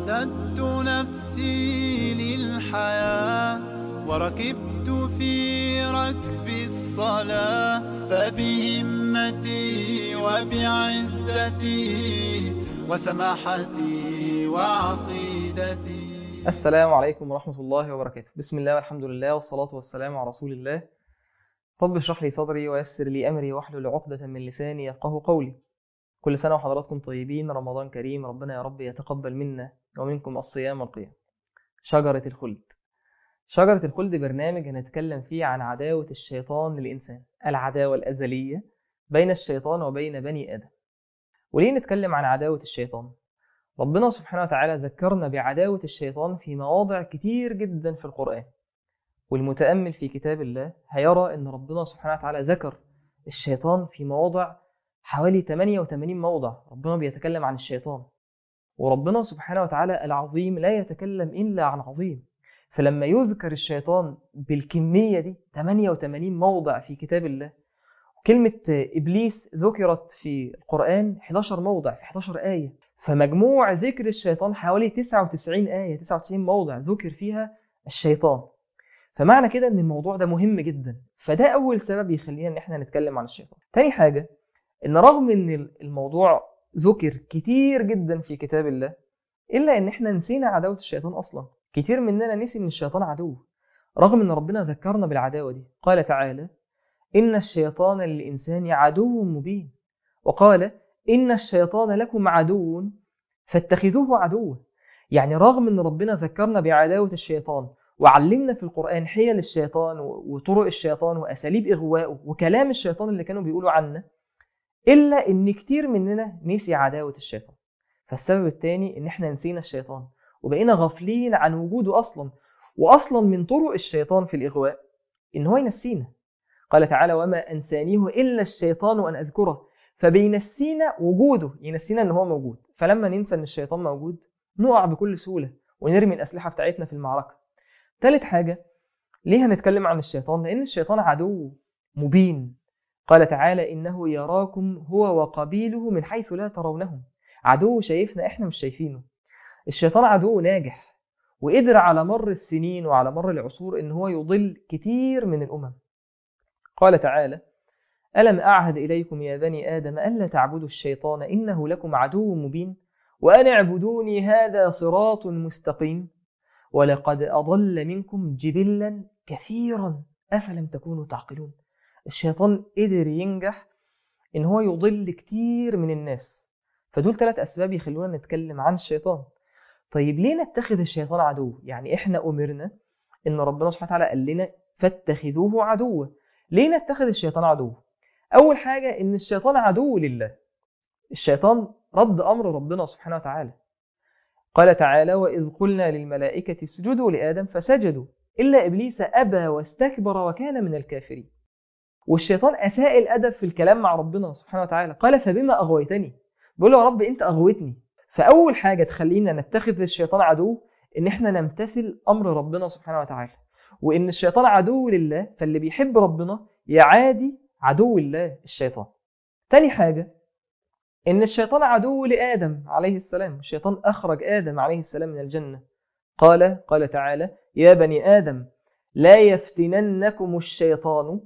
أعددت نفسي للحياة وركبت في ركب الصلاة فبهمتي وبعزتي وسماحتي وعقيدتي السلام عليكم ورحمة الله وبركاته بسم الله والحمد لله والصلاة والسلام على رسول الله رب اشرح لي صدري ويسر لي أمري واحلل عقدة من لساني يفقه قولي كل سنة وحضراتكم طيبين رمضان كريم ربنا يا رب يتقبل منا ومنكم الصيام والقيام شجرة الخلد شجرة الخلد برنامج هنتكلم فيه عن عداوة الشيطان للإنسان العداوة الأزلية بين الشيطان وبين بني آدم وليه نتكلم عن عداوة الشيطان؟ ربنا سبحانه وتعالى ذكرنا بعداوة الشيطان في مواضع كتير جدا في القرآن والمتأمل في كتاب الله هيرى أن ربنا سبحانه وتعالى ذكر الشيطان في مواضع حوالي 88 موضع ربنا بيتكلم عن الشيطان وربنا سبحانه وتعالى العظيم لا يتكلم إلا عن عظيم فلما يذكر الشيطان بالكمية دي 88 موضع في كتاب الله كلمة إبليس ذكرت في القرآن 11 موضع في 11 آية فمجموع ذكر الشيطان حوالي 99 آية 99 موضع ذكر فيها الشيطان فمعنى كده ان الموضوع ده مهم جدا فده اول سبب يخلينا ان احنا نتكلم عن الشيطان تاني حاجة ان رغم ان الموضوع ذكر كتير جدا في كتاب الله الا ان احنا نسينا عداوة الشيطان اصلا كتير مننا نسي ان الشيطان عدو رغم ان ربنا ذكرنا بالعداوة دي قال تعالى ان الشيطان للانسان عدو مبين وقال إن الشيطان لكم عدو فاتخذوه عدوا يعني رغم أن ربنا ذكرنا بعداوة الشيطان وعلمنا في القرآن حيل الشيطان وطرق الشيطان وأساليب إغوائه وكلام الشيطان اللي كانوا بيقولوا عنه إلا أن كتير مننا نسي عداوة الشيطان فالسبب الثاني أن احنا نسينا الشيطان وبقينا غافلين عن وجوده أصلا وأصلا من طرق الشيطان في الإغواء إن هو ينسينا قال تعالى وما أنسانيه إلا الشيطان أن أذكره فبينسينا وجوده ينسينا ان هو موجود فلما ننسى ان الشيطان موجود نقع بكل سهولة ونرمي الأسلحة بتاعتنا في المعركة ثالث حاجة ليه هنتكلم عن الشيطان لأن الشيطان عدو مبين قال تعالى إنه يراكم هو وقبيله من حيث لا ترونهم عدو شايفنا إحنا مش شايفينه الشيطان عدو ناجح وقدر على مر السنين وعلى مر العصور إن هو يضل كتير من الأمم قال تعالى ألم أعهد إليكم يا بني آدم ألا تعبدوا الشيطان إنه لكم عدو مبين وأن اعبدوني هذا صراط مستقيم ولقد أضل منكم جبلا كثيرا أفلم تكونوا تعقلون الشيطان قدر ينجح إن هو يضل كتير من الناس فدول ثلاث أسباب يخلونا نتكلم عن الشيطان طيب ليه نتخذ الشيطان عدو يعني إحنا أمرنا إن ربنا سبحانه وتعالى قال لنا فاتخذوه عدوا ليه نتخذ الشيطان عدو أول حاجة إن الشيطان عدو لله الشيطان رد أمر ربنا سبحانه وتعالى قال تعالى وإذ قلنا للملائكة اسجدوا لآدم فسجدوا إلا إبليس أبى واستكبر وكان من الكافرين والشيطان أساء الأدب في الكلام مع ربنا سبحانه وتعالى قال فبما أغويتني بيقول له يا رب أنت أغويتني فأول حاجة تخلينا نتخذ الشيطان عدو إن إحنا نمتثل أمر ربنا سبحانه وتعالى وإن الشيطان عدو لله فاللي بيحب ربنا يعادي عدو الله الشيطان تاني حاجة إن الشيطان عدو لآدم عليه السلام الشيطان أخرج آدم عليه السلام من الجنة قال قال تعالى يا بني آدم لا يفتننكم الشيطان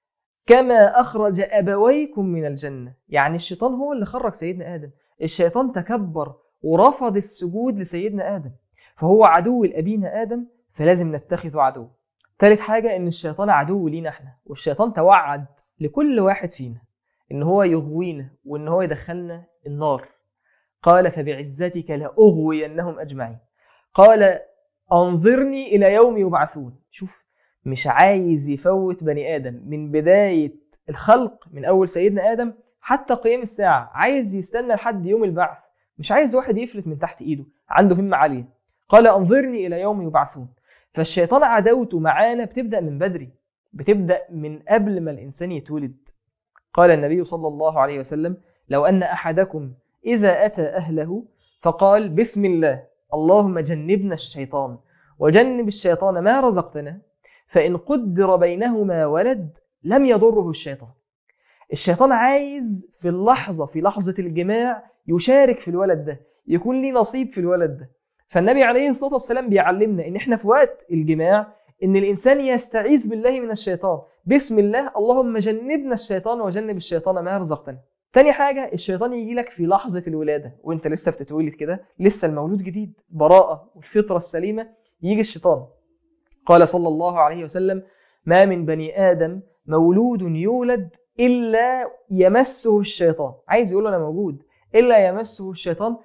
كما أخرج أبويكم من الجنة يعني الشيطان هو اللي خرج سيدنا آدم الشيطان تكبر ورفض السجود لسيدنا آدم فهو عدو لأبينا آدم فلازم نتخذه عدو ثالث حاجة إن الشيطان عدو لينا احنا والشيطان توعد لكل واحد فينا إن هو يغوينا وإن هو يدخلنا النار قال فبعزتك لأغوينهم أجمعين قال أنظرني إلى يوم يبعثون شوف مش عايز يفوت بني آدم من بداية الخلق من أول سيدنا آدم حتى قيام الساعة عايز يستنى لحد يوم البعث مش عايز واحد يفلت من تحت إيده عنده همة عالية قال أنظرني إلى يوم يبعثون فالشيطان عداوته معانا بتبدأ من بدري بتبدأ من قبل ما الإنسان يتولد قال النبي صلى الله عليه وسلم لو أن أحدكم إذا أتى أهله فقال بسم الله اللهم جنبنا الشيطان وجنب الشيطان ما رزقتنا فإن قدر بينهما ولد لم يضره الشيطان الشيطان عايز في اللحظة في لحظة الجماع يشارك في الولد ده يكون ليه نصيب في الولد ده فالنبي عليه الصلاة والسلام بيعلمنا ان احنا في وقت الجماع ان الانسان يستعيذ بالله من الشيطان بسم الله اللهم جنبنا الشيطان وجنب الشيطان ما رزقتنا تاني حاجة الشيطان يجي لك في لحظة الولادة وانت لسه بتتولد كده لسه المولود جديد براءة والفطرة السليمة يجي الشيطان قال صلى الله عليه وسلم ما من بني آدم مولود يولد إلا يمسه الشيطان عايز يقول له أنا موجود إلا يمسه الشيطان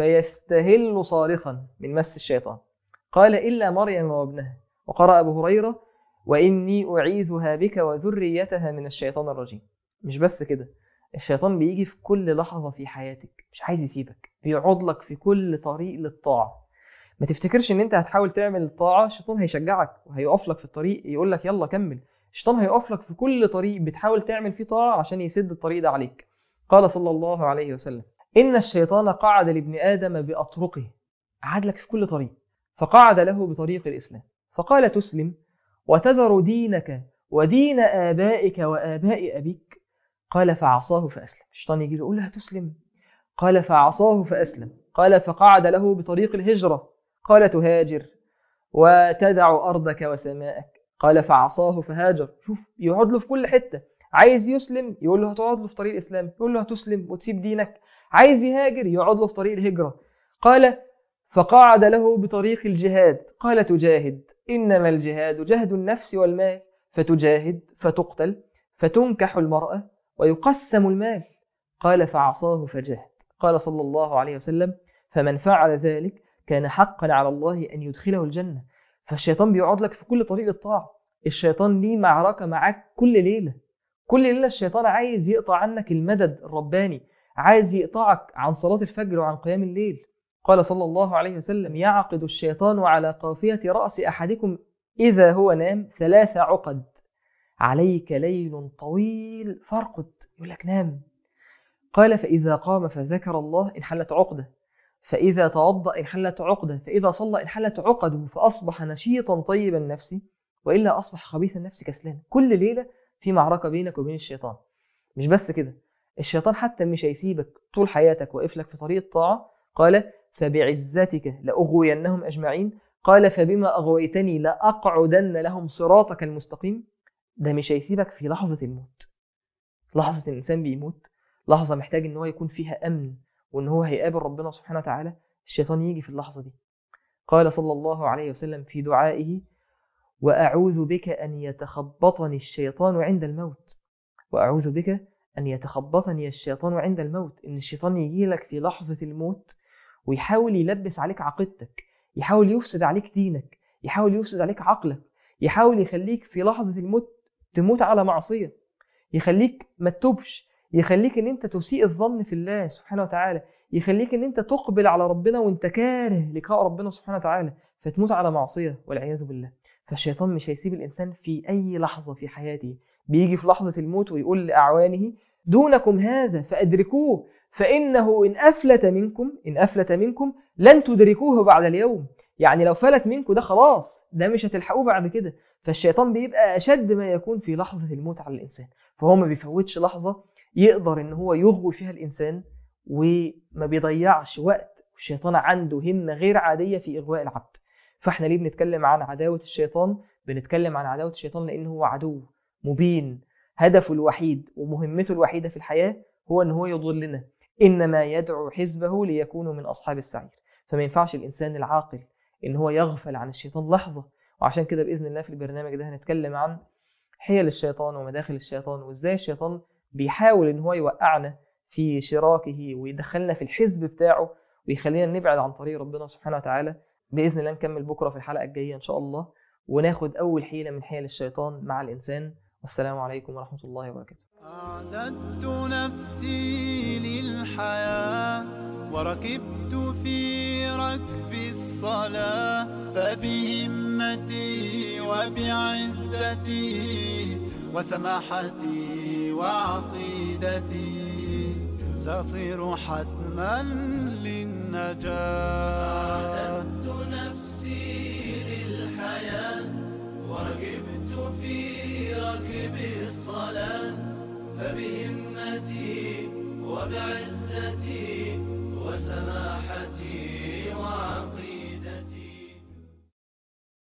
فيستهل صارخا من مس الشيطان قال إلا مريم وابنها وقرأ أبو هريرة وإني أعيذها بك وذريتها من الشيطان الرجيم مش بس كده الشيطان بيجي في كل لحظة في حياتك مش عايز يسيبك بيقعد لك في كل طريق للطاعة ما تفتكرش ان انت هتحاول تعمل الطاعة الشيطان هيشجعك وهيقف لك في الطريق يقول لك يلا كمل الشيطان هيقف لك في كل طريق بتحاول تعمل فيه طاعة عشان يسد الطريق ده عليك قال صلى الله عليه وسلم إن الشيطان قعد لابن آدم بأطرقه قعد لك في كل طريق فقعد له بطريق الإسلام فقال تسلم وتذر دينك ودين آبائك وآباء أبيك قال فعصاه فأسلم الشيطان يجي يقول له تسلم قال فعصاه فأسلم قال فقعد له بطريق الهجرة قال تهاجر وتدع أرضك وسماءك قال فعصاه فهاجر شوف يقعد له في كل حتة عايز يسلم يقول له هتقعد له في طريق الإسلام يقول له هتسلم وتسيب دينك عايز يهاجر يقعد له في طريق الهجرة قال فقعد له بطريق الجهاد قال تجاهد إنما الجهاد جهد النفس والمال فتجاهد فتقتل فتنكح المرأة ويقسم المال قال فعصاه فجاهد قال صلى الله عليه وسلم فمن فعل ذلك كان حقا على الله أن يدخله الجنة فالشيطان بيقعد لك في كل طريق الطاعة الشيطان ليه معركة معاك كل ليلة كل ليلة الشيطان عايز يقطع عنك المدد الرباني عايز يقطعك عن صلاة الفجر وعن قيام الليل قال صلى الله عليه وسلم يعقد الشيطان على قافية رأس أحدكم إذا هو نام ثلاث عقد عليك ليل طويل فارقد يقول لك نام قال فإذا قام فذكر الله انحلت عقدة فإذا توضأ انحلت عقدة فإذا صلى انحلت عقده فأصبح نشيطا طيب النفس وإلا أصبح خبيث النفس كسلان كل ليلة في معركة بينك وبين الشيطان مش بس كده الشيطان حتى مش هيسيبك طول حياتك واقف لك في طريق الطاعة قال فبعزتك لأغوينهم أجمعين قال فبما أغويتني لأقعدن لهم صراطك المستقيم ده مش هيسيبك في لحظة الموت لحظة الإنسان بيموت لحظة محتاج إن هو يكون فيها أمن وإن هو هيقابل ربنا سبحانه وتعالى الشيطان يجي في اللحظة دي قال صلى الله عليه وسلم في دعائه وأعوذ بك أن يتخبطني الشيطان عند الموت وأعوذ بك أن يتخبطني الشيطان عند الموت إن الشيطان يجي لك في لحظة الموت ويحاول يلبس عليك عقيدتك يحاول يفسد عليك دينك يحاول يفسد عليك عقلك يحاول يخليك في لحظة الموت تموت على معصية يخليك ما تتوبش يخليك ان انت تسيء الظن في الله سبحانه وتعالى يخليك ان انت تقبل على ربنا وانت كاره لقاء ربنا سبحانه وتعالى فتموت على معصية والعياذ بالله فالشيطان مش هيسيب الانسان في اي لحظة في حياته بيجي في لحظة الموت ويقول لأعوانه دونكم هذا فأدركوه فإنه إن أفلت منكم إن أفلت منكم لن تدركوه بعد اليوم يعني لو فلت منكم ده خلاص ده مش هتلحقوه بعد كده فالشيطان بيبقى أشد ما يكون في لحظة الموت على الإنسان فهو ما بيفوتش لحظة يقدر إن هو يغوي فيها الإنسان وما بيضيعش وقت الشيطان عنده همة غير عادية في إغواء العبد فاحنا ليه بنتكلم عن عداوة الشيطان بنتكلم عن عداوة الشيطان لأنه هو عدو مبين هدفه الوحيد ومهمته الوحيدة في الحياة هو أن هو يضلنا إنما يدعو حزبه ليكونوا من أصحاب السعير فما ينفعش الإنسان العاقل إن هو يغفل عن الشيطان لحظة وعشان كده بإذن الله في البرنامج ده هنتكلم عن حيل الشيطان ومداخل الشيطان وإزاي الشيطان بيحاول إن هو يوقعنا في شراكه ويدخلنا في الحزب بتاعه ويخلينا نبعد عن طريق ربنا سبحانه وتعالى بإذن الله نكمل بكرة في الحلقة الجاية إن شاء الله وناخد أول حيلة من حيل الشيطان مع الإنسان والسلام عليكم ورحمة الله وبركاته أعددت نفسي للحياة وركبت في ركب الصلاة فبهمتي وبعزتي وسماحتي وعقيدتي سأصير حتما للنجاة